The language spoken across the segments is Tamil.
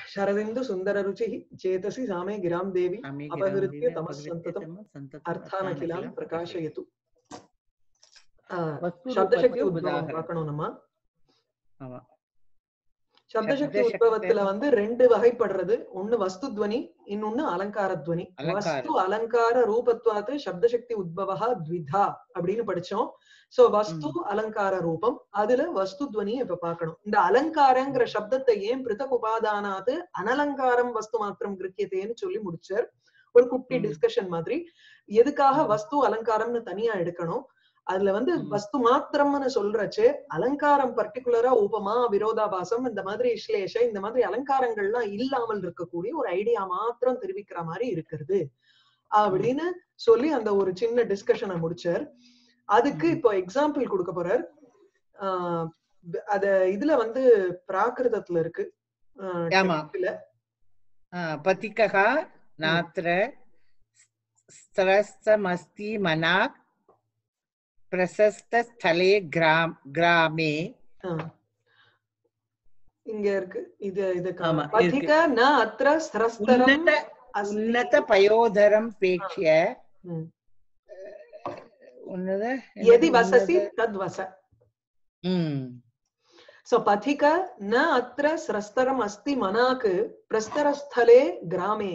शरदिन्दु सुन्दररुचिः चेतसि सामे गिरां देवी சாமி अपहृत्य கிராமதேவி तमः அபகிருத்திய सन्ततम् தமः சந்ததம் अर्थानखिलां அர்த்தானகிலாம் प्रकाशयतु ஆ, வஸ்து சப்தசக்தி ரூபத்து உத்பவம் உதாகரணம். பார்க்கணும் நம்ம ஆமா சப்தசக்தி சப்தசக்தி உத்பவத்துல வந்து ரெண்டு வகைப்படுறது ஒண்ணு வஸ்து துவனி இன்னொன்னு அலங்கார துவனி அலங்கார. வஸ்து அலங்கார ரூபத்வாத்து சப்தசக்தி உத்பவா த்விதா அப்படின்னு படிச்சோம் சோ வஸ்து அலங்கார ரூபம் அதுல வஸ்து துவனி இப்ப பார்க்கணும் இந்த அலங்காரங்கிற சப்தத்தை ஏன் பிருத்தக் உபாதானாத்து அனலங்காரம் வஸ்து மாத்திரம் கிருக்கியதேன்னு சொல்லி முடிச்சார் ஒரு குட்டி ம். டிஸ்கஷன் மாதிரி எதுக்காக ம். வஸ்து அலங்காரம்னு தனியா எடுக்கணும் அதுல வந்து ம். வஸ்து மாத்திரம்னு சொல்றச்சு அலங்காரம் பர்டிகுலரா உபமா விரோதாபாசம் இந்த மாதிரி இஸ்லேஷ இந்த மாதிரி அலங்காரங்கள்லாம் இல்லாமல் இருக்கக்கூடிய ஒரு ஐடியா மாத்திரம் தெரிவிக்கிற மாதிரி இருக்கிறது அப்படின்னு சொல்லி அந்த ஒரு சின்ன டிஸ்கஷனை முடிச்சார் அதுக்கு ம். இப்போ எக்ஸாம்பிள் கொடுக்க போறார் ஆஹ் அத இதுல வந்து பிராகிருதத்துல இருக்கு ஆஹ் ஆமா. text ல. पथिकः नात्र स्त्रस्तमस्ति मना प्रशस्तस्थले ग्राम ग्रामे ஆஹ் இங்க இருக்கு இது இது ஆமா, பதிக ந அத்திர ஸ்ரஸ்தரம் उन्नत அஸ்தி. उन्नतपयोधरं प्रेक्ष्य ம். उन्नत यदि वससि तद् वस ம் सो पथिक न अत्र स्रस्तरम् अस्ति मनाक् प्रस्तरस्थले ग्रामे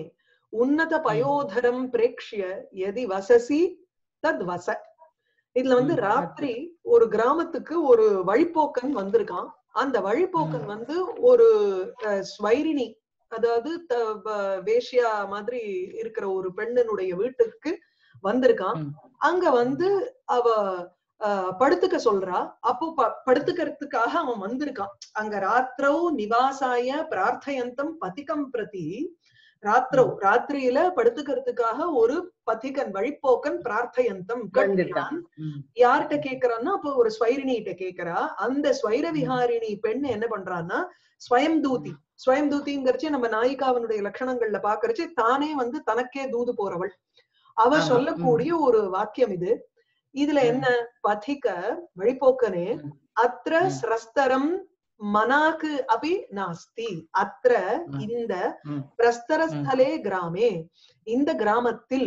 उन्नतपयोधरं प्रेक्ष्य यदि वससि तद् वस இதுல வந்து ம். ராத்திரி ஒரு கிராமத்துக்கு ஒரு வழிப்போக்கன் வந்திருக்கான் அந்த வழிப்போக்கன் வந்து ஒரு அஹ், ஸ்வைரிணி அதாவது த- வ- வேஷ்யா மாதிரி இருக்கிற ஒரு பெண்ணினுடைய வீட்டுக்கு வந்திருக்கான் ம். அங்க வந்து அவ அஹ், படுத்துக்க சொல்றா அப்போ ப- படுத்துக்கிறதுக்காக அவன் வந்திருக்கான் அங்க ராத்திரோ நிவாசாய பிரார்த்தயந்தம் பதிகம் பிரதி ராத்திரோ ராத்திரியில படுத்துக்கிறதுக்காக ஒரு பதிகன் வழிப்போக்கன் பிரார்த்தயந்தம் வந்திருக்கான். ம். யார்கிட்ட கேக்குறான்னா அப்போ ஒரு ஸ்வைரிணிகிட்ட கேக்குறா அந்த ஸ்வைர விஹாரிணி பெண் என்ன பண்றான்னா ஸ்வயம் தூதி ஸ்வயம் தூதிங்கிறச்சு நம்ம நாயிகாவனுடைய லட்சணங்கள்ல பாக்குறச்சு தானே வந்து தனக்கே தூது போறவள் அவ ஆமா. சொல்லக்கூடிய ஒரு வாக்கியம் இது இதுல ம். என்ன பதிக வழிபோக்கனே ம். அத்திர ம். ஸ்ரஸ்தரம் மனாக்கு அபி நாஸ்தி அத்திர ம். இந்த ம். பிரஸ்தரஸ்தலே கிராமே இந்த கிராமத்தில்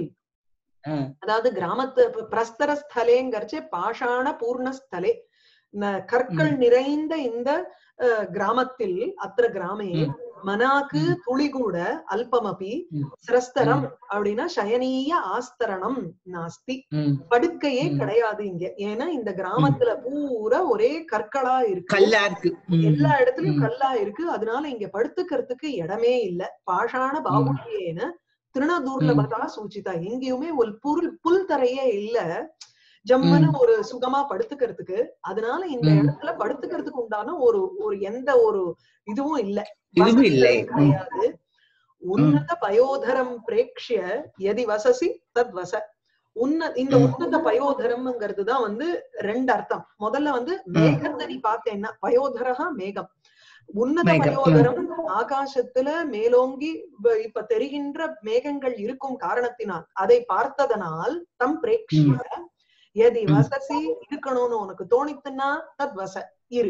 ம். அதாவது கிராமத்து ப- பிரஸ்தர ஸ்தலேங்கிறச்சு பாஷாண பூர்ணஸ்தலே ந- கற்கள் நிறைந்த இந்த அஹ், கிராமத்தில் அத்திர கிராமே ம். மனாக்கு ம். துளி கூட அல்பமபி ம். சிரஸ்தரம் அப்படின்னா சயனீய ஆஸ்தரணம் நாஸ்தி ம். படுக்கையே ம். கிடையாது இங்க ஏன்னா இந்த கிராமத்துல பூரா ஒரே கற்களா இருக்கு கல்லா இருக்கு ம். எல்லா இடத்துலயும் ம். கல்லா இருக்கு அதனால இங்க படுத்துக்கிறதுக்கு இடமே இல்ல பாஷாண பாகுல்யேன திருணதூர்லபதா சூச்சிதா எங்கேயுமே ஒரு புல் புல் தரையே இல்ல ஜம்முன்னு ஒரு சுகமா படுத்துக்கிறதுக்கு அதனால இந்த ம். இடத்துல படுத்துக்கிறதுக்கு உண்டான ஒரு ஒரு எந்த ஒரு இதுவும் இல்ல இதுவும் வசதிகளும் இல்லை. ம். கிடையாது உன்னத பயோதரம் பிரேக்ஷ்ய எதி வசசி தத் வச உன்ன இந்த ம். உன்னத பயோதரம்ங்கிறது தான் வந்து ரெண்டு அர்த்தம் முதல்ல வந்து மேகத்தை நீ பார்த்தேன்னா பயோதரஹா மேகம் உன்னத மேகம், ம். பயோதரம் ஆகாசத்துல மேலோங்கி வ- இப்ப தெரிகின்ற மேகங்கள் இருக்கும் காரணத்தினால் அதை பார்த்ததனால் தம் பிரேக்ஷிய எதி ம். வசசி இருக்கணும்னு உனக்கு தோணித்துன்னா தத் வச இரு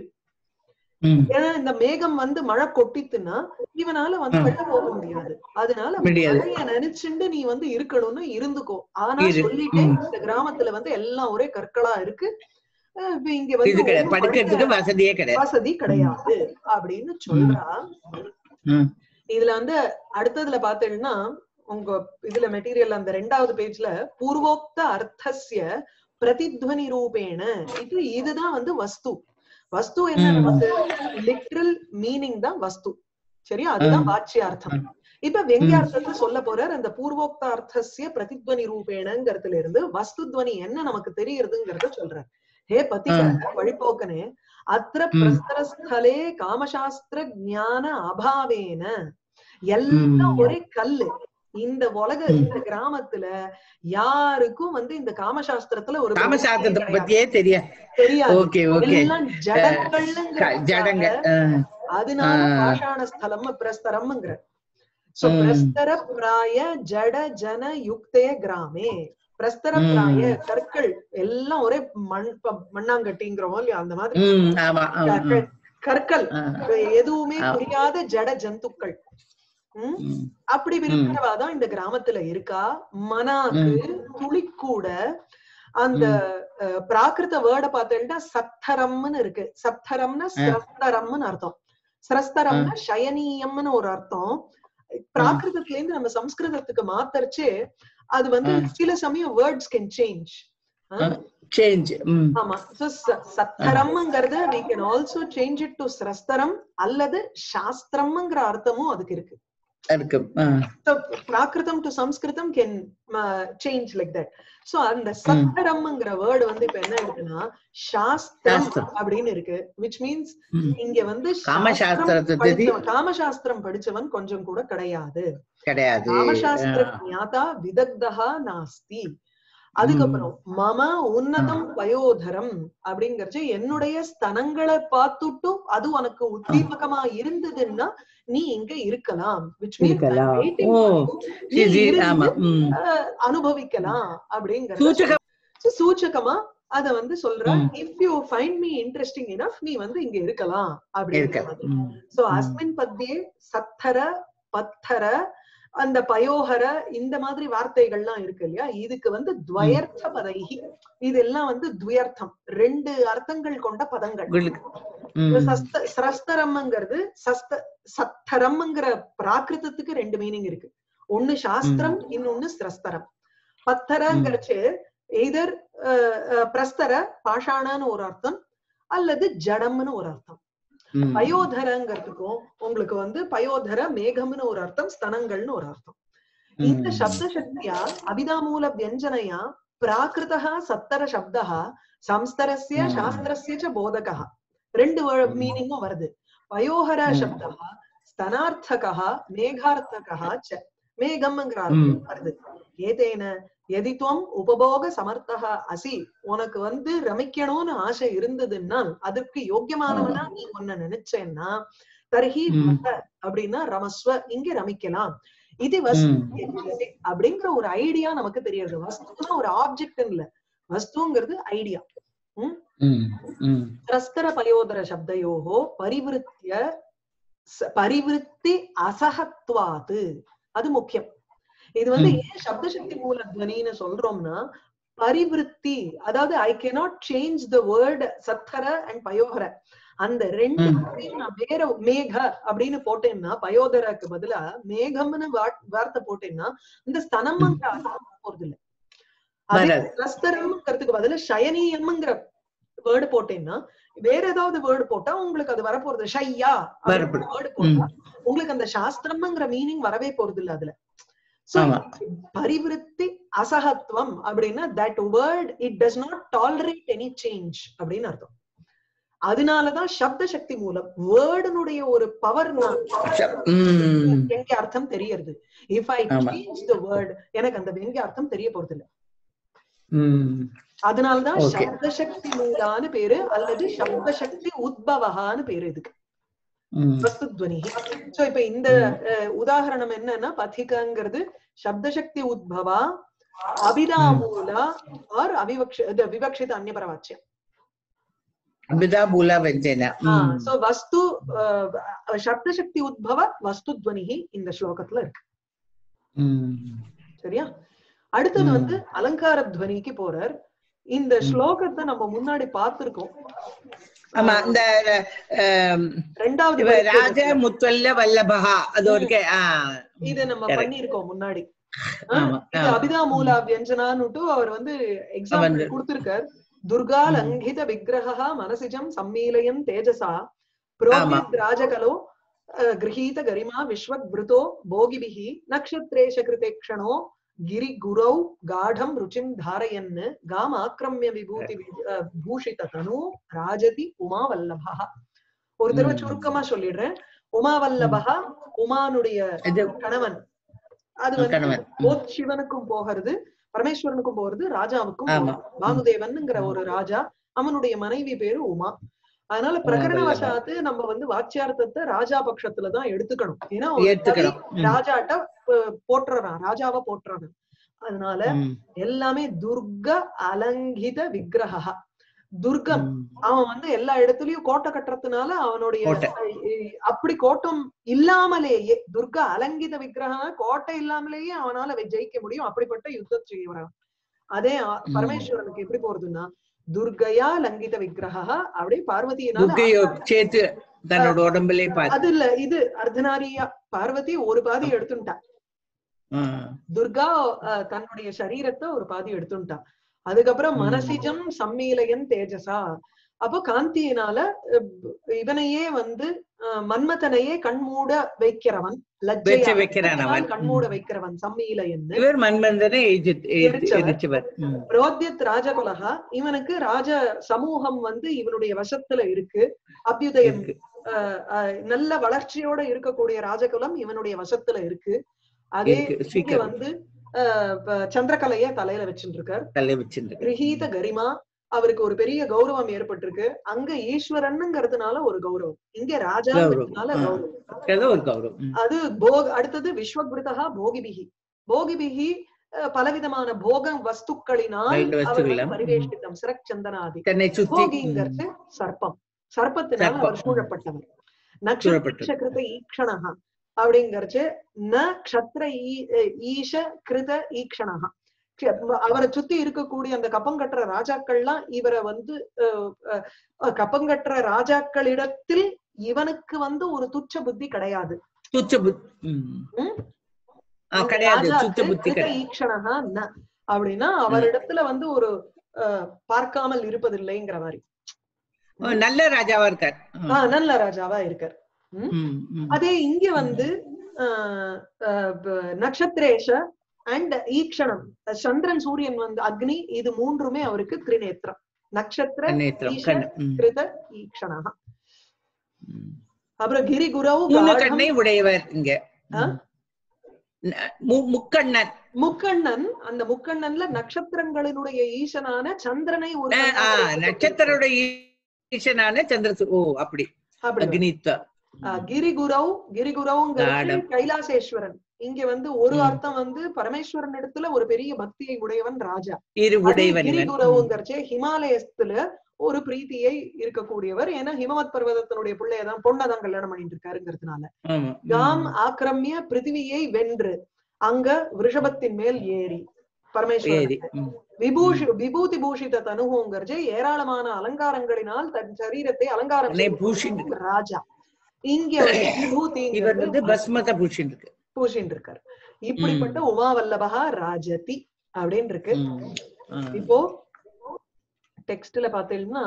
ம். ஏன்னா இந்த மேகம் வந்து மழை கொட்டித்துன்னா இவனால வந்து ம். வெளில போக முடியாது அதனால முடியாது. மழைய நினைச்சுண்டு நீ வந்து இருக்கணும்னு இருந்துக்கோ ஆனா இரு. சொல்லிட்டே ம். இந்த கிராமத்துல வந்து எல்லாம் ஒரே கற்களா இருக்கு அஹ் இப்ப இங்க இது வந்து கிடையாது ஒரு படுக்கிறதுக்கு படுக்க வசதியே கிடையாது வசதி கிடையாது அப்படின்னு சொல்றா ம். இதுல வந்து அடுத்ததுல பாத்தீங்கன்னா உங்க இதுல மெட்டீரியல் அந்த ரெண்டாவது பேஜ்ல பூர்வோக்த அர்த்தஸ்ய பிரதித்வனி ரூபேண இது இதுதான் வந்து வஸ்து வஸ்து என்ன ம். நமக்கு லிட்ரல் மீனிங் தான் வஸ்து சரியா அதுதான் ம். வாச்சியார்த்தம் இப்ப வெங்கியார்த்தத்தை சொல்ல போறார் அந்த பூர்வோக்த அர்த்தஸ்ய பிரதித்வனி ரூபேணங்கிறதுல இருந்து வஸ்து துவனி என்ன நமக்கு தெரியுறதுங்கிறத சொல்றார் ஹே பதிக வழிபோக்கனே அத்திர ம். பிரஸ்தரஸ்தலே காமசாஸ்திர ஞான அபாவேன எல்லாம் ம். ஒரே கல்லு இந்த உலக ம். இந்த கிராமத்துல யாருக்கும் வந்து இந்த காமசாஸ்திரத்துல ஒரு காமசாஸ்திரத்தை பிரவೃತ್ತಿ பத்தியே தெரியாது தெரியாது ஓகே ஓகே எல்லாம் ஜடங்கள்ங்கிறதுக்காக ஜடங்க அஹ், அதனால ஆ. பாஷாண ஸ்தலம் பிரஸ்தரம்ங்கிற சோ ம். பிரஸ்தர பிராய ஜட ஜன யுக்தே கிராமே பிரஸ்தர ம். பிராய கற்கள் எல்லாம் ஒரே மண் ப- மண்ணாங்கட்டிங்கிறோம் இல்லையா அந்த மாதிரி ம், ஆமா ஆமா, ம். கற்கள் கற்கள் ஆ, எதுவுமே ஆ. புரியாத ஜட ஜந்துக்கள் ம்? ம், அப்படி இருக்கிறவாதான் இந்த கிராமத்துல இருக்கா மனாக்கு துளி கூட அந்த அஹ், பிராகிருத வேர்டை பார்த்தேன்னா சத்தரம்னு இருக்கு சத்தரம்னா சிரஸ்தரம்னு அர்த்தம் சிரஸ்தரம்னா சயனீயம்னு ஒரு அர்த்தம் பிராகிருதத்துல இருந்து நம்ம சம்ஸ்கிருதத்துக்கு மாத்தரிச்சு அது வந்து ம். சில சமயம் வேர்ட்ஸ் கேன் சேஞ்ச் change ம், ஆமா சோ சத்தரம்ங்கிறது we can also change it to சிரஸ்தரம் அல்லது சாஸ்திரம்ங்கிற அர்த்தமும் அதுக்கு இருக்கு இருக்கு ஆ, So, Prakritam to Samskritam can change like that so அந்த சத்தரம்ங்கிற வேர்டு வந்து இப்ப என்ன இருக்குன்னா சாஸ்திரம் சாஸ்திரம். அப்படின்னு இருக்கு விச் மீன்ஸ் ம், இங்க வந்து காமசாஸ்திரத்தை சாஸ்திரம் பத்தி- படிச்சவன், காமசாஸ்திரம் படிச்சவன் கொஞ்சம் கூட கிடையாது கிடையாது காமசாஸ்திர ஆ, ஞாதா விதக்தா நாஸ்தி அதுக்கப்புறம் மம உன்னதம் வயோதரம் அப்படிங்கறது என்னுடைய ஸ்தனங்களை பார்த்துட்டு அது உனக்கு உத்தீபகமா இருந்ததுன்னா நீ இங்க இருக்கலாம் which means I'm இருக்கலாம். waiting O, for you. நீ இது, இருந்து, ஆமா ம். அஹ், அனுபவிக்கலாம் அப்படிங்கறது சூச்சகம் So, சூச்சகமா அத வந்து சொல்ற ம். If you find me interesting enough நீ வந்து இங்க இருக்கலாம் அப்படிங்கிற இருக்க மாதிரி ம், சோ ம். அஸ்மின் பத்தியே சத்தர பத்தர அந்த பயோஹர இந்த மாதிரி வார்த்தைகள்லாம் இருக்கு இல்லையா இதுக்கு வந்து துவயர்த்த பதைகி இதெல்லாம் வந்து துயர்த்தம் ரெண்டு அர்த்தங்கள் கொண்ட பதங்கள் உங்களுக்கு இந்த ம், சஸ்த சரஸ்தரம்ங்கிறது சஸ்த சத்தரம்ங்கிற பிராகிருதத்துக்கு ரெண்டு மீனிங் இருக்கு ஒண்ணு சாஸ்திரம் இன்னொன்னு சிரஸ்தரம் பத்தரங்கிறச்சு எய்தர் பிரஸ்தர பாஷாணன்னு ஒரு அர்த்தம் அல்லது ஜடம்னு ஒரு அர்த்தம் ம். பயோதரங்கிறதுக்கும் உங்களுக்கு வந்து பயோதர மேகம்னு ஒரு அர்த்தம் ஸ்தனங்கள்னு ஒரு அர்த்தம் இந்த ம். சப்த சக்தியா அபிதாமூல வியஞ்சனையா பிராகிருதா சத்தர சப்தா சம்ஸ்தரஸ்ய ம். சாஸ்திரஸ்ய ச போதகா ரெண்டு மீனிங்கும் வருது பயோஹர ம். சப்தா ஸ்தனார்த்தகா மேகார்த்தகா ச மேகம்ங்கிற அர்த்தம் வருது ஏதேன எதி துவம் உபபோக சமர்த்தகா அசி உனக்கு வந்து ரமிக்கணும்னு ஆசை இருந்ததுன்னா அதற்கு யோக்கியமானவனா நீ உன்னை நினைச்சேன்னா தர்ஹி ம். வத அப்படின்னா ரமஸ்வ இங்க ரமிக்கலாம் இது வஸ்து என்கிறது அப்படிங்கிற ஒரு ஐடியா நமக்கு தெரியுது வஸ்துனா ஒரு ஆப்ஜெக்ட் இல்ல வஸ்துங்கிறது ஐடியா ம், ம். பிரஸ்தர பயோதர சப்தயோகோ பரிவிருத்திய ச- பரிவிருத்தி அசகத்வாது அது முக்கியம் இது வந்து ம். ஏன் சப்த சக்தி மூல துவனின்னு சொல்றோம்னா பரிவிருத்தி அதாவது I cannot change the word சத்தர அண்ட் பயோகர அந்த ரெண்டு ம். வார்த்தையும் நான் வேற மேக அப்படின்னு போட்டேன்னா பயோதரக்கு பதிலா மேகம்னு வார்த்- வார்த்தை போட்டேன்னா இந்த ஸ்தனம்ங்கிற அர்த்தம் போறது இல்ல அதே வராது. பிரஸ்தரம்ங்கிறதுக்கு பதிலா சயனீயம்ங்கிற வேர்டு போட்டேன்னா வேற ஏதாவது வேர்டு போட்டா உங்களுக்கு அது வரப்போறது ஷையா வரப்போகுது. வேர்டு போட்டா உங்களுக்கு அந்த சாஸ்திரம்ங்கிற மீனிங் வரவே போறது இல்ல அதுல So, ஆமா. பரிவிருத்தி அசகத்துவம் அப்படின்னா that word it does not tolerate any change அப்படின்னு அர்த்தம் அதனாலதான் சப்த சக்தி மூலம் வேர்டனுடைய ஒரு பவர் ச- ம். வெங்கிய அர்த்தம் தெரியறது இஃப் ஐ ஆமா. சேஞ்ச் த வேர்ட் எனக்கு அந்த வெங்கிய அர்த்தம் தெரிய போறது இல்ல ம். அதனாலதான் Okay. சப்த சக்தி மூலான்னு பேரு அல்லது சப்த சக்தி உத்பவகான்னு பேரு இதுக்கு ம். வஸ்துத்வனி சோ இப்ப இந்த அஹ், உதாரணம் என்னன்னா பத்திகங்கிறது சப்தசக்தி உத்பவா அபிதாமூலா ஆர் அவிவக்ஷ இது விவக்ஷித அந்நியபரவாச்சியம் அபிதா பூலா வெஞ்சனா ம். சோ வஸ்து அஹ், சப்தசக்தி உத்பவ வஸ்துத்வனி இந்த ஸ்லோகத்துல இருக்கு ம். சரியா அடுத்தது ம். வந்து அலங்கார துவனிக்கு போறார் இந்த ஸ்லோகத்தை நம்ம முன்னாடி பார்த்திருக்கோம் ஆமா இந்த அஹ், ரெண்டாவது இவ வரிக்கு ராஜ முத்தொல்ல வல்லபகா அது ஒரு கே- ஆ. இத நம்ம Correct. பண்ணிருக்கோம் முன்னாடி ஆமா, இது ஆமா. அபிதா மூலா வியஞ்சனான்னுட்டு அவர் வந்து எக்ஸாம்பிள் வந்து- கொடுத்திருக்கார் துர்கா ம். லங்கித விக்கிரகா மனசிஜம் சம்மீலயன் தேஜசா புரோகித் ராஜகலோ அஹ், கிரஹீத கரிமா விஸ்வத் விருதோ போகிபிஹி நக்ஷத்ரேஷ கிருதே க்ஷணோ கிரி குரௌ காடம் ருச்சிம் தாரயன் காம் ஆக்கிரமிய விபூதி வி- அஹ், பூஷித தனு ராஜதி உமா வல்லபா ஒரு தடவை ம். சுருக்கமா சொல்லிடுறேன் உமா வல்லபா உமானுடைய இது கணவன் அது வந்து கணவன் ம். போத் சிவனுக்கும் போகிறது பரமேஸ்வரனுக்கும் போகிறது ராஜாவுக்கும் ஆமா. போகிறது பானுதேவன்ங்கிற ஒரு ராஜா அவனுடைய மனைவி பேரு உமா அதனால பிரகரண வல்லபா. வசாத்து நம்ம வந்து வாக்கியார்த்தத்தை ராஜா பட்சத்துலதான் எடுத்துக்கணும் ஏன்னா ஒரு ஏத்துக்கணும் கவி ம். ராஜாட்ட அஹ், போற்றுறான் ராஜாவை போற்றுறான் அதனால ம். எல்லாமே துர்க அலங்கித விக்கிரகா துர்கம் ம். அவன் வந்து எல்லா இடத்துலயும் கோட்டை கட்டுறதுனால அவனுடைய கோட்டை. அஹ், அப்படி கோட்டம் இல்லாமலேயே துர்கா அலங்கித விக்கிரகம் கோட்டை இல்லாமலேயே அவனால வை- ஜெயிக்க முடியும் அப்படிப்பட்ட யுத்தம் செய்யவரான் அதே ஆ- ம். பரமேஸ்வரனுக்கு எப்படி போறதுன்னா துர்கையா லங்கித விக்கிரகா அப்படியே பார்வதியினால துர்க்கையோ சேர்த்து தன்னோட உடம்புலே பார்த்து அது இல்ல இது அர்த்தநாரியா பார்வதி ஒரு பாதி எடுத்துட்டா ஆ. துர்கா அஹ், தன்னுடைய சரீரத்தை ஒரு பாதி எடுத்துட்டா அதுக்கப்புறம் ம். மனசிஜம் சம்மீலயன் தேஜசா அப்போ காந்தியினால அஹ், இவனையே வந்து அஹ், மன்மதனையே கண்மூட வைக்கிறவன் வச்சு லஜ்ஜையா வைக்கிறான் அவன் கண்மூட வைக்கிறவன் சம்மீலயன் இவர் மன்மந்தனை எரிச்சு- எரிச்சு- எரிச்சவர். எரிச்சவர் ம். ரோத்யத் ராஜகுலகா இவனுக்கு ராஜ சமூகம் வந்து இவனுடைய வசத்துல இருக்கு அபியுதயம் இருக்கு. அஹ், அஹ், நல்ல வளர்ச்சியோட இருக்கக்கூடிய ராஜகுலம் இவனுடைய வசத்துல இருக்கு அதே இருக்கு. இங்க சீக்கிரம் வந்து அஹ், ப- சந்திரகலைய தலையில வச்சுட்டு இருக்கார் தலை வச்சிருக்கு கிரகீத கரிமா அவருக்கு ஒரு பெரிய கௌரவம் ஏற்பட்டிருக்கு அங்க ஈஸ்வரனுங்கிறதுனால ஒரு கௌரவம் இங்க ராஜாங்கிறதுனால கௌரவம். ஆ. கௌரவம் ஏதோ ஒரு கௌரவம் ம். அது போக் அடுத்தது விஸ்வகிருதா போகிபிகி போகிபிகி அஹ், பலவிதமான போக வஸ்துக்களினால் ரெண்டு வஸ்துக்கள். அவர்கள் பரிவேஷ்டித்தம் சிரச்சந்தனாதி தன்னை சுத்தி போகிங்கிறது சர்ப்பம் சர்ப்பத்தினால் சர்ப்பம். அவர் சூழப்பட்டவர் சூழப்பட்டவர். நக்ஷத்திர ஈக்ஷணஹா அப்படிங்கறச்சு ந க்ஷத்ர ஈ- ஈஷ கிருத ஈக்ஷணஹா க்ஷ- அவரை சுத்தி இருக்கக்கூடிய அந்த கப்பங்கட்டுற ராஜாக்கள்லாம் இவரை வந்து அஹ், அஹ், கப்பங்கட்டுற ராஜாக்களிடத்தில் இவனுக்கு வந்து ஒரு துச்ச புத்தி கிடையாது துச்ச புத்தி ம். ம்? ஆ, இந்த கிடையாது ராஜாக்கு சுத்த புத்தி கிருத கிடையாது ஈக்ஷணஹா ந அப்படின்னா அவரிடத்துல வந்து ஒரு அஹ், பார்க்காமல் இருப்பதில்லைங்கிற மாதிரி ஓ, நல்ல ராஜாவா இருக்கார் ம். ஆஹ் நல்ல ராஜாவா இருக்கார் ம்? ம், ம். அதே இங்க வந்து ஆஹ் ஆஹ் ப- நக்ஷத்ரேஷ அண்ட் ஈக்ஷணம் சந்திரன் சூரியன் வந்து அக்னி இது மூன்றுமே அவருக்கு திரிநேத்திரம் நக்ஷத்திர நேத்திரம் ஈஷ, கண்ணு ம், கிருத ஈக்ஷணா ம். அப்புறம் கிரி குரவு மூணு காடம், கண்ணை உடையவர் இங்க ஆ? ந- மு- முக்கண்ணன் முக்கண்ணன் அந்த முக்கண்ணன்ல நட்சத்திரங்களினுடைய ஈசனான சந்திரனை ஒரு ஆ, ஆ, கண்ணாக நட்சத்திரோட ஈசனான சந்திரசு ஓ அப்படி அப்படி அக்னித்வா ஆஹ் கிரிகுரவ் கிரிகுரவுங்கிறது காடம். கைலாசேஸ்வரன் இங்க வந்து ஒரு ம். அர்த்தம் வந்து பரமேஸ்வரன் இடத்துல ஒரு பெரிய பக்தியை உடையவன் ராஜா இரு உடையவன் இவன். ம். கிரிகுரவுங்கிறச்சே ஹிமாலயத்துல ஒரு பிரீத்தியை இருக்கக்கூடியவர் ஏன்னா ஹிமவத் பர்வதத்தினுடைய பிள்ளையதான் பொண்ணதான் கல்யாணம் பண்ணிட்டு இருக்காருங்கிறதுனால ஆமா. காம் ம். ஆக்கிரமிய பிருத்திவியை வென்று அங்க ரிஷபத்தின் மேல் ஏறி பரமேஸ்வரன் சரி ம். விபூஷி விபூதி பூஷித தனுகோங்கிறச்சே ஏராளமான அலங்காரங்களினால் தன் சரீரத்தை அலங்காரம் அன்னை செய்து பூஷிண்டு. கொண்டிருக்கும் ராஜா இங்க வந்து இவர் விபூதிங்கிறது வந்து பஸ்மத பூஷன் இருக்கு பூசின்னு இருக்காரு இப்படிப்பட்ட உமாவல்லபகா ராஜதி அப்படின்னு இருக்கு ம். ஆ. இப்போ டெக்ஸ்ட்ல பாத்தீங்கன்னா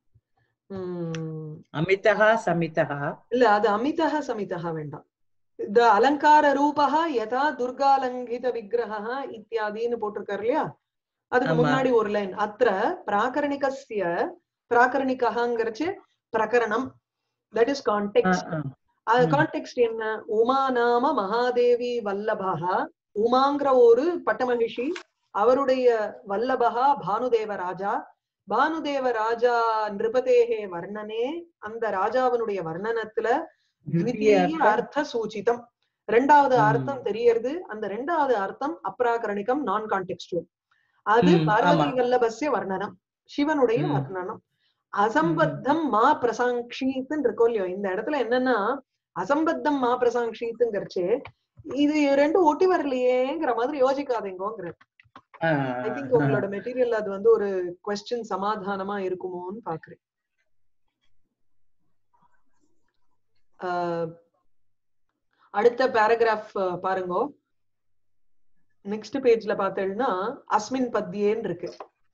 உம் அமிதா சமிதா இல்ல அது அமிதः சமிதः வேண்டாம் இந்த அலங்கார ரூபா யதா துர்காலங்கித விக்கிரகः இத்தியாதின்னு போட்டிருக்காரு இல்லையா அதுக்கு ஆமா. முன்னாடி ஒரு லைன் அத்திர பிராகரணிகஸ்ய பிராகரணிகங்கிறச்சு பிரகரணம் தட் இஸ் ஆ, கான்டெக்ட் ஆ. அது ம். கான்டெக்ட் என்ன உமா நாம மகாதேவி வல்லபா உமாங்கிற ஒரு பட்டமகிஷி அவருடைய வல்லபகா பானுதேவ ராஜா பானுதேவ ராஜா நிருபதேகே வர்ணனே அந்த ராஜாவினுடைய வர்ணனத்துல திவ்ய த்விதீய அர்த்த சூச்சிதம் ரெண்டாவது ம். அர்த்தம் தெரியறது அந்த ரெண்டாவது அர்த்தம் அப்ராகரணிகம் நான் கான்டெக்ஸ்டுவல் அது ம், பார்வதி ஆமா. வல்லபஸ்ய வர்ணனம் சிவனுடைய ம். வர்ணனம் அசம்பத்தம் மா பிரசாங்ஷீத்துன்னு இருக்கோ இல்லையோ இந்த இடத்துல என்னன்னா அசம்பத்தம் மா பிரசாங்ஷீத்துங்கிறச்சு இது ரெண்டும் ஒட்டி வரலையேங்கிற மாதிரி யோசிக்காதீங்கோங்கிற ஆ, ஐ திங்க் ஆ. உங்களோட மெட்டீரியல் அது வந்து ஒரு கொஸ்டின் சமாதானமா இருக்குமோன்னு பாக்குறேன் ஆஹ் அடுத்த பேராகிராஃப் பாருங்க நெக்ஸ்ட் பேஜ்ல பார்த்தேன்னா அஸ்மின் பத்தியேன்னு இருக்கு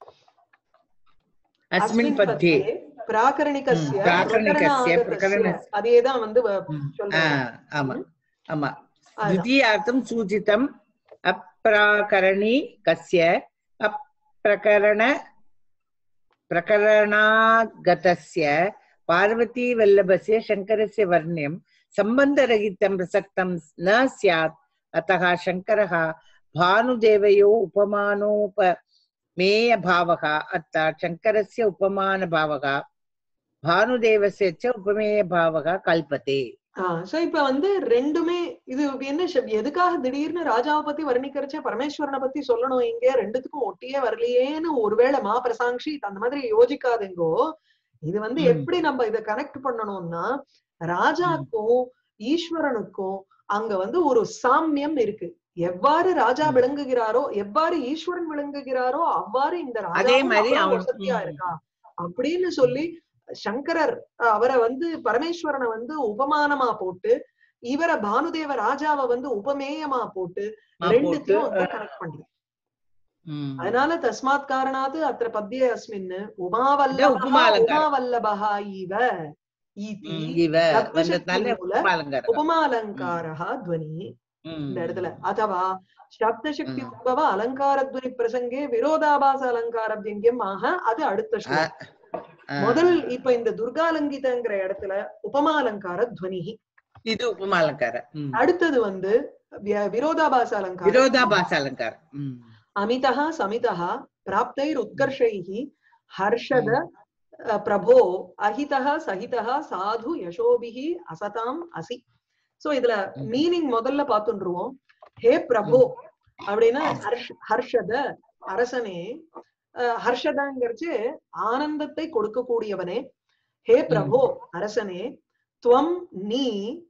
அஸ்மின் பத்தியே பிராகரணிகஸ்ய ம், பிராகரணிகஸ்ய, பிரகரணாகதஸ்ய. பிரகரண- அதேதான் வந்து வ- ம். ஆ, சொல்றாங்க ஆமா ஆமா அதுதான். द्वितीयार्थं सूचितम् अप्राकरणी कस्य अप्रकरण प्रकरणागतस्य पार्वतीवल्लभस्य शङ्करस्य वर्ण्यं सम्बन्धरहितं प्रसक्तं न स्यात् अतः शङ्करः भानुदेवयो उपमानोपमेयभावः अर्थात् शङ्करस्य उपमानभावः भानुदेवस्य च उपमेयभावः कल्पते சோ இப்ப வந்து ரெண்டுமே இது என்ன ஷ- எதுக்காக திடீர்னு ராஜாவை பத்தி வர்ணிக்கிறச்சே பரமேஸ்வரனை பத்தி சொல்லணும் இங்க ரெண்டுத்துக்கும் ஒட்டியே வரலையேன்னு ஒருவேளை மா பிரசாங்ஷி அந்த மாதிரி யோசிக்காதுங்கோ இது வந்து ம். எப்படி நம்ம இத கனெக்ட் பண்ணணும்னா ராஜாக்கும் ஈஸ்வரனுக்கும் அங்க வந்து ஒரு சாமியம் இருக்கு எவ்வாறு ராஜா ம். விளங்குகிறாரோ எவ்வாறு ஈஸ்வரன் விளங்குகிறாரோ அவ்வாறு இந்த அதே ராஜா மாதிரி அவன் வசதியா ம். இருக்கா அப்படின்னு சொல்லி சங்கரர் அஹ், அவரை வந்து பரமேஸ்வரனை வந்து உபமானமா போட்டு இவரை பானுதேவ ராஜாவை வந்து உபமேயமா போட்டு மா போட்டு ரெண்டுத்தையும் வந்து கனெக்ட் பண்றேன் ம். அதனால தஸ்மாத் காரணாத் அத்திர பத்தியே அஸ்மின் உமாவல்லபா உபமாலங்காரம். உமாவல்லபா இவ ஈதி ம், இவ ரத்னசக்தி வந்ததுனால மூல உபமாலங்காரம் உபமாலங்காரா துவனி ம். இந்த இடத்துல அதவா சப்தசக்தி ம். உத்பவ அலங்காரத்வனி பிரசங்கே விரோதாபாச அலங்கார வியங்கியம் ஆக அது அடுத்த ஸ்லோகம் ஆ, முதல் இப்ப இந்த துர்காலங்கிதங்கிற இடத்துல உபமாலங்கார துவனி இது உபமாலங்காரம் ம். அடுத்தது வந்து விய- விரோதாபாச அலங்காரம் விரோதாபாச அலங்காரம் ம். अमितः समितः प्राप्तैरुत्कर्षैः हर्षद अ, प्रभो अहितः सहितः சாது யசோபிஹி அசதாம் அசி சோ இதுல ம். மீனிங் முதல்ல பார்த்துருவோம் ஹே பிரபோ அப்படின்னா ஹர்ஷ் ஹர்ஷத அரசனே அஹ், ஹர்ஷதங்கிறச்சு ஆனந்தத்தை கொடுக்கக்கூடியவனே ஹே பிரபோ அரசனே துவம் நீ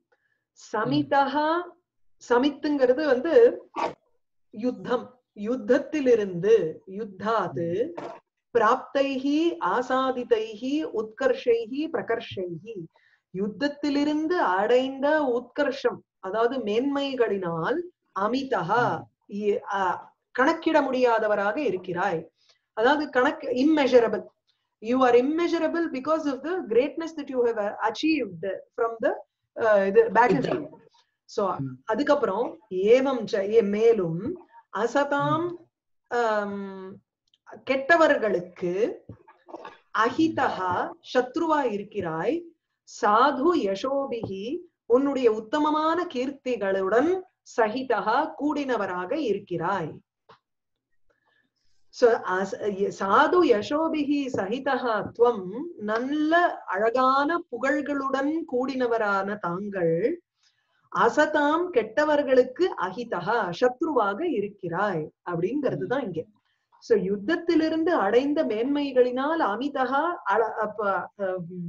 சமிதா சமித்துங்கிறது வந்து யுத்தம் யுத்தத்திலிருந்து யுத்தாது பிராப்தைஹி ஆசாதிதைஹி உத்கர்ஷைஹி பிரகர்ஷைஹி யுத்தத்திலிருந்து அடைந்த உத்கர்ஷம் அதாவது மேன்மைகளினால் அமிதா இ- அ- கணக்கிட முடியாதவராக இருக்கிறாய் அதாவது கணக்கு immeasurable you are immeasurable because of the greatness that you have uh, achieved from the uh, இது battlefield so ம். அதுக்கப்புறம் ஏவம் ச ஏ- மேலும் அசதாம் ஆம், கெட்டவர்களுக்கு அஹிதா சத்ருவா இருக்கிறாய் சாது யசோபிகி உன்னுடைய உத்தமமான கீர்த்திகளுடன் சகிதா கூடினவராக இருக்கிறாய் So, as- சாது யசோபிகி சகிதா துவம் நல்ல அழகான புகழ்களுடன் கூடினவரான தாங்கள் அசதாம் கெட்டவர்களுக்கு அஹிதா சத்ருவாக இருக்கிறாய் அப்படிங்கிறது தான் இங்க சோ யுத்தத்திலிருந்து அடைந்த மேன்மைகளினால் அமிதகா அழ- அப்ப ஹம்,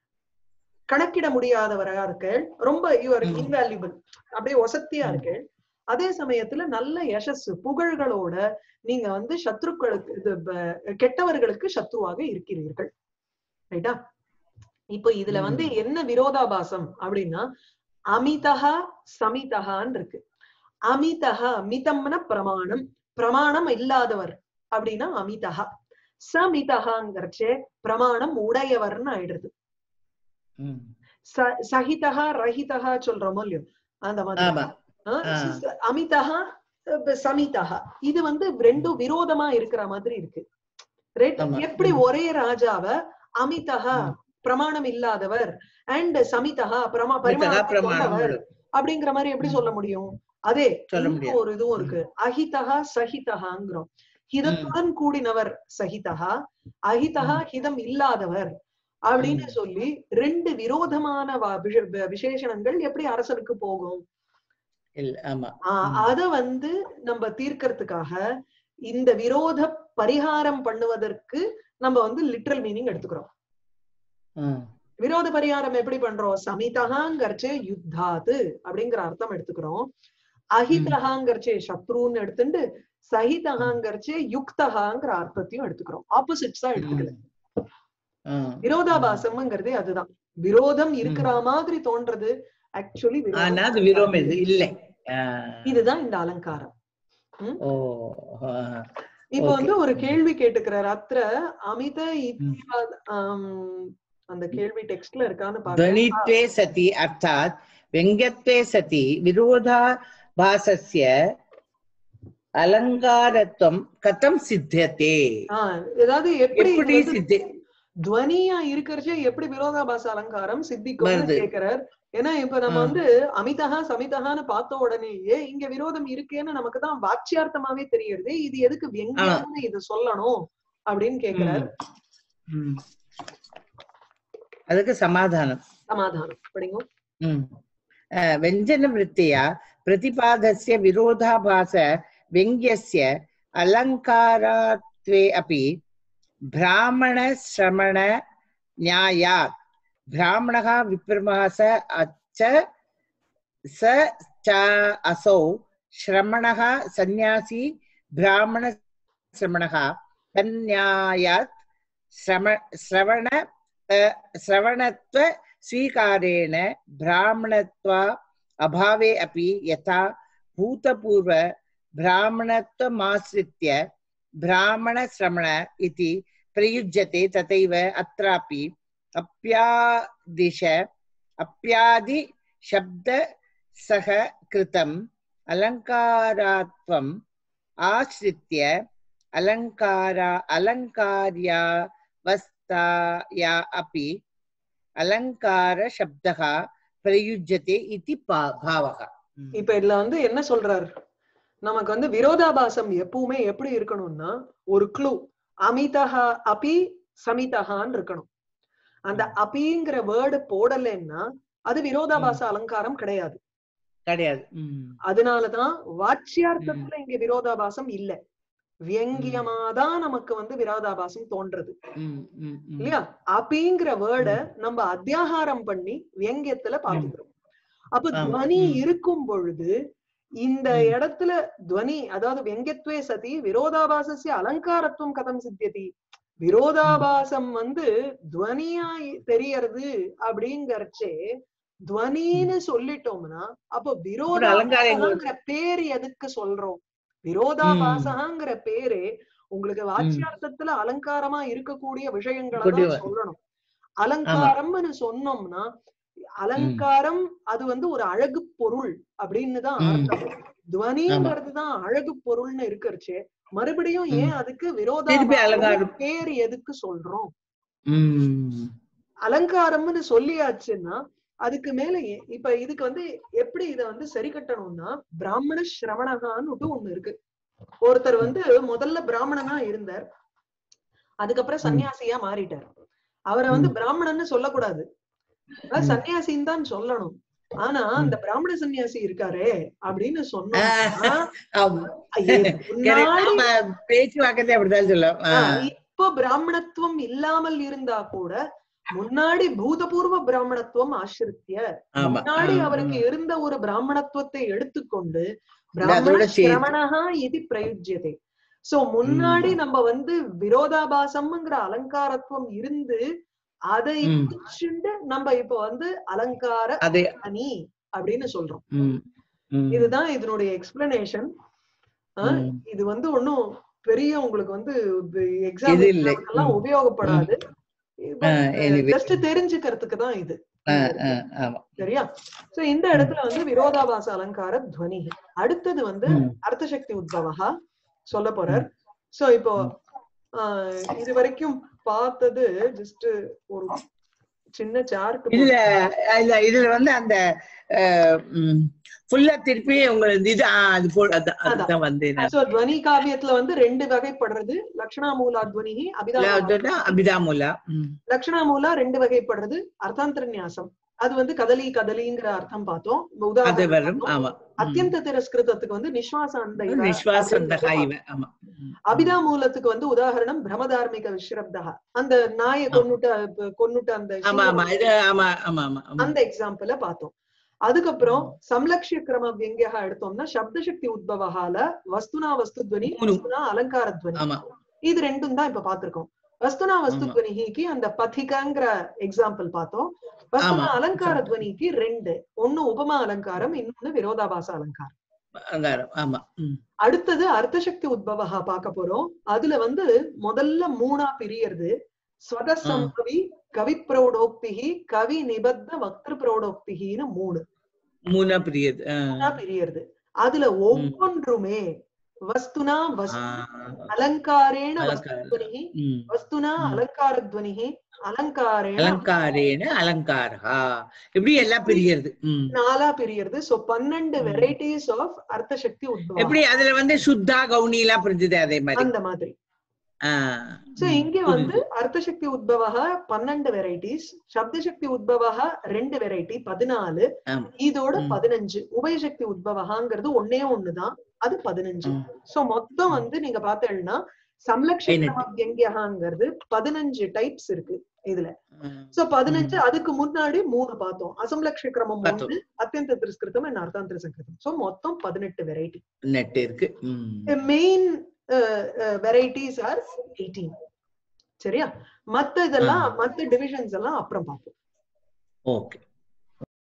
கணக்கிட முடியாதவரா இருக்கு ரொம்ப யூஆர் ம். இன்வேல்யூபிள் அப்படியே ஒசத்தியா ம். இருக்கு அதே சமயத்துல நல்ல யசஸ் புகழ்களோட நீங்க வந்து சத்ருக்களுக்கு இது ப- கெட்டவர்களுக்கு சத்ருவாக இருக்கிறீர்கள் ரைட்டா இப்போ இதுல ம். வந்து என்ன விரோதாபாசம் அப்படின்னா அமிதஹா சமிதஹான்னு இருக்கு அமிதஹா மிதம்ன பிரமாணம் பிரமாணம் இல்லாதவர் அப்படின்னா அமிதஹா சமிதஹாங்கிறச்சே பிரமாணம் உடையவர்னு ஆயிடுது ம். ச- சகிதஹா ரஹிதஹா சொல்றோமோ இல்லையோ அந்த மாதிரி ஆமா அஹ் ஆ. ச- அமிதஹா அஹ் சமிதஹா இது வந்து ரெண்டும் விரோதமா இருக்கிற மாதிரி இருக்கு ரைட் ஆமா. எப்படி ம். ஒரே ராஜாவ அமிதஹா ம். பிரமாணம் இல்லாதவர் அண்ட் சமிதஹா பிரமா மித்தகா பரிமாணத்தை பிரமாணம் கொண்டவர் அப்படிங்கிற மாதிரி எப்படி ம். சொல்ல முடியும் அதே சொல்ல இன்னும் முடியாது. ஒரு இதுவும் இருக்கு அஹிதஹா சஹிதஹாங்கிறோம் ஹிதத்துடன் கூடினவர் சஹிதஹா அஹிதஹா ஹிதம் இல்லாதவர் அப்படின்னு ம். சொல்லி ரெண்டு விரோதமான வா- விஷ- வ- விசேஷணங்கள் எப்படி அரசனுக்கு போகும் இல்ல ஆமா ஆஹ் ம். அத வந்து நம்ம தீர்க்கறதுக்காக இந்த விரோத பரிகாரம் பண்ணுவதற்கு நம்ம வந்து லிட்ரல் மீனிங் எடுத்துக்கிறோம் ம். விரோத பரிகாரம் எப்படி பண்றோம் சமிதகாங்கர்ச்சே யுத்தாது அப்படிங்கிற அர்த்தம் எடுத்துக்கிறோம் அஹிதகாங்கர்ச்சே சத்ருன்னு எடுத்துட்டு சஹிதகாங்கர்ச்சே யுக்தகாங்கிற அர்த்தத்தையும் எடுத்துக்கிறோம் ஆப்போசிட்ஸா எடுத்துக்கல ம். விரோதாபாசம்ங்கிறதே அதுதான் விரோதம் இருக்கிற மாதிரி தோன்றது ஆக்சுவலி ஆனா அது விரோம் இது இல்லை ஆ. இதுதான் இந்த அலங்காரம் ஓ ஆ. இப்ப Okay. வந்து ஒரு கேள்வி கேட்டுக்கிறார் அத்திர அமித இத்தியாத் ஆம், அந்த கேள்வி டெக்ஸ்ட்ல இருக்கான்னு பாருங்க ध्वनित्वे सति अर्थात् व्यङ्ग्यत्वे सति विरोधाभासस्य अलङ्कारत्वं कथं सिद्ध्यते ஆஹ் ஏதாவது எப்படி இது எப்படி வந்து சித்தி துவனியா இருக்கிறச்சே எப்படி விரோதாபாச அலங்காரம் சித்திக்கும்னு வருது. கேக்குறார் ஏன்னா இப்ப நம்ம ஆ. வந்து அமிதஹா சமிதஹான்னு பார்த்த உடனேயே இங்க விரோதம் இருக்கேன்னு நமக்கு தான் வாட்சியார்த்தமாவே தெரியுது இது எதுக்கு வெங்கியம்னு இது சொல்லணும் அப்படின்னு கேக்குறார் ம். ம். அதுக்கு சமாதானம் சமாதானம் படிங்க ம். अ, व्यञ्जनवृत्तया प्रतिपादस्य विरोधाभास व्यङ्ग्यस्य अलङ्कारात्वे अपि ब्राह्मणश्रमण न्यायात् ब्राह्मणः विप्रमः स अच्च स च असौ श्रमणः सन्न्यासी ब्राह्मणश्रमणः तन्न्यायात् श्रम श्रवण अ, श्रवणत्व स्वीकारेण ब्राह्मणत्व अभावे अपि यथा भूतपूर्व ब्राह्मणत्वमाश्रित्य ब्राह्मणश्रमण इति प्रयुज्यते तथैव अत्रापि अप्यादिश अप्यादि शब्द सह कृतम् अलङ्कारात्वम् आश्रित्य अलङ्कारा अलङ्कार्यावस्थाया अपि अलङ्कारशब्दः प्रयुज्यते इति पा- भावः இப்ப இதுல வந்து என்ன சொல்றாரு நமக்கு வந்து விரோதாபாசம் எப்பவுமே எப்படி இருக்கணும்னா ஒரு க்ளூ அமிதஹா அபி சமிதஹான்னு இருக்கணும் அந்த அபிங்கிற வேர்டு போடலைன்னா அது விரோதாபாச அலங்காரம் கிடையாது கிடையாது ம். அதனாலதான் வாட்சியார்த்தத்துல இங்க விரோதாபாசம் இல்ல வியங்கியமாதான் நமக்கு வந்து விரோதாபாசம் தோன்றது ம், ம், ம். இல்லையா அபிங்கிற வேர்ட நம்ம அத்தியாகாரம் பண்ணி வியங்கியத்துல பாத்துக்கிறோம் அப்ப ஆமா. துவனி ம். இருக்கும் பொழுது இந்த ம். இடத்துல துவனி அதாவது வெங்கத்வே சதி விரோதாபாசஸ்ய அலங்காரத்துவம் கதம் சித்தியதி விரோதாபாசம் வந்து துவனியா தெரியறது அப்படிங்கறச்சே துவனின்னு சொல்லிட்டோம்னா அப்போ அலங்காரம் எங்க விரோதாபாசங்கிற பேர் எதுக்கு சொல்றோம் விரோதாபாசங்கிற பேரு உங்களுக்கு வாச்சியார்த்தத்துல அலங்காரமா இருக்கக்கூடிய விஷயங்களை கொண்டு தான் வா. சொல்லணும் அலங்காரம்னு சொன்னோம்னா அலங்காரம் அது வந்து ஒரு அழகு பொருள் அப்படின்னு தான் ம். அர்த்தம் துவனிங்கிறது தான் அழகு பொருள்னு இருக்கறச்சே மறுபடியும் ம். ஏன் அதுக்கு திருப்பி விரோதாபாசம் அலங்காரம். பேர் எதுக்கு சொல்றோம் ம். அலங்காரம்னு சொல்லியாச்சுன்னா அதுக்கு மேல ஏ- இப்ப இதுக்கு வந்து எப்படி இத வந்து சரி கட்டணும்னா பிராமண சிரவணகான்னு ஒண்ணு இருக்கு ஒருத்தர் வந்து முதல்ல பிராமணனா இருந்தார் அதுக்கப்புறம் ம். சன்னியாசியா மாறிட்டார் அவரை வந்து ம். பிராமணன்னு சொல்லக்கூடாது அதாவது ம். சன்னியாசின்னு தான் சொல்லணும் ஆனா ம். அந்த பிராமண சன்னியாசி இருக்காரே அப்படின்னு சொன்னா ஆமா. Correct. முன்னாடி ஆமா, பேச்சுவாக்கத்தை அப்படிதான் சொல்லும் ஆ. ஆ, இப்போ பிராமணத்துவம் இல்லாமல் இருந்தா கூட முன்னாடி பூதபூர்வ பிராமணத்துவம் ஆசிரித்திய ஆமா முன்னாடி ஆ, அவருக்கு ஆ. இருந்த ஒரு பிராமணத்துவத்தை எடுத்துக்கொண்டு அதோட பிராமண சேர்த்து. சிரமணஹா இது பிரயுஜ்யதே சோ முன்னாடி நம்ம வந்து விரோதாபாசம்ங்கிற அலங்காரத்துவம் இருந்து அதை ம். வச்சுண்டு நம்ம இப்ப வந்து அலங்கார அது அணி அப்படின்னு சொல்றோம் ம், ம், இதுதான் இதனுடைய எக்ஸ்பிளனேஷன் ம். இது வந்து ஒண்ணும் பெரிய உங்களுக்கு வந்து இது எக்ஸாம் இல்லை. எல்லாம் ம். உபயோகப்படாது ஆ, anyway. ஜஸ்ட் தெரிஞ்சுக்கிறதுக்கு தான் இது ஆ, ஆ, ஆமா சரியா சோ இந்த இடத்துல வந்து விரோதாபாச அலங்கார துவனி அடுத்தது வந்து ம். அர்த்தசக்தி உத்பவகா சொல்ல போறார் சோ இப்போ ஆஹ், இது வரைக்கும் பார்த்தது ஜஸ்ட் ஒரு சின்ன சார்ட் இதுல இல்ல இதுல வந்து அந்த ஃபுல்லா திருப்பி உங்களுக்கு இது ஆ, அது போல் அதான் அதுதான் வந்து நான் சோ துவனி காவியத்துல வந்து ரெண்டு வகைப்படுறது லக்ஷணாமூலா துவனி அபிதா அதுதான் அபிதாமுலா ம், லக்ஷணாமூலா ரெண்டு வகைப்படுறது அர்த்தாந்தர நியாசம் அது வந்து கதலி கதலிங்கிற அர்த்தம் பார்த்தோம் இப்ப அது உதாரணம் வரும் பார்த்தோம். ஆமா அத்தியந்த திரஸ்கிருதத்துக்கு வந்து நிஸ்வாச அந்த இவ விஸ்வாசந்தகா அப்படிங்கிறது இவ ஆமா ம், அபிதா மூலத்துக்கு வந்து உதாரணம் பிரமதார்மிக விஸ்ரப்தா அந்த நாயை கொன்னுட்ட கொன்னுட்ட அந்த ஆமா ஆமா சீலை இது ஆமா ஆமா ஆமா ஆமா அந்த எக்ஸாம்பிள பார்த்தோம் அதுக்கப்புறம் சம்லக்ஷிய கிரம வியங்கியா எடுத்தோம்னா சப்தசக்தி உத்பவகால வஸ்துனா வஸ்துத்வனி மூணு. வஸ்துனா அலங்காரத்வனி ஆமா இது ரெண்டும் தான் இப்ப பாத்திருக்கோம் வஸ்துனா வஸ்துத்வனிக்கு அந்த பதிகங்கிற எக்ஸாம்பிள் பார்த்தோம் வஸ்துனா ஆமா. அலங்கார துவனிக்கு ரெண்டு ஒண்ணு உபமா அலங்காரம் இன்னொன்னு விரோதாபாச அலங்காரம் அங்காரம் ஆமா ம், அடுத்தது அர்த்தசக்தி உத்பவகா பார்க்க போறோம் அதுல வந்து முதல்ல மூணா பிரியறது ஸ்வத சம்பவி கவி பிரௌடோக்திகி கவி நிபத்த வக்திரு பிரௌடோக்திகின்னு மூணு மூணா பிரியது ஆ. மூணா பிரியறது அதுல ஒவ்வொன்றுமே வஸ்துனா வஸ்து ஆ, அலங்காரேண அலங்காரம். வஸ்துத்வனிஹி ம். வஸ்துனா ம். அலங்காரத்வனிஹி அலங்காரேண அலங்காரேன அலங்காரா இப்படி எல்லாம் பிரியறது ம். நாலா பிரியறது சோ பன்னெண்டு ம். வெரைட்டிஸ் ஆஃப் அர்த்தசக்தி உத்பவம் எப்படி அதுல வந்து சுத்தா கவுனி எல்லாம் பிரிஞ்சது அதே மாதிரி அந்த மாதிரி சோ இங்க வந்து அர்த்தசக்தி உத்பவக பன்னெண்டு வெரைட்டிஸ் சப்தசக்தி உத்பவக ரெண்டு வெரைட்டி பதினாலு ஆமா. இதோட ம். பதினஞ்சு உபயசக்தி உத்பவகாங்கிறது ஒன்னே ஒண்ணுதான் அது பதினஞ்சு ம். சோ மொத்தம் வந்து நீங்க பார்த்தேன்னா சம்லக்ஷண வியங்கியகாங்கிறது பதினஞ்சு டைப்ஸ் இருக்கு இதுல சோ பதினஞ்சு அதுக்கு முன்னாடி மூணு பார்த்தோம் அசம்லக்ஷ கிரமம் பார்த்தோம். ஒண்ணு அத்தியந்த திருஸ்கிருதம் அண்ட் அர்த்தாந்திர சங்கிருதம் சோ மொத்தம் பதினெட்டு வெரைட்டி நெட் இருக்கு ம். மெயின் வெரைட்டிஸ் ஆர் எயிட்டீன் சரியா மத்த இதெல்லாம் மத்த டிவிஷன்ஸ் எல்லாம் அப்புறம் பார்ப்போம் ஓகே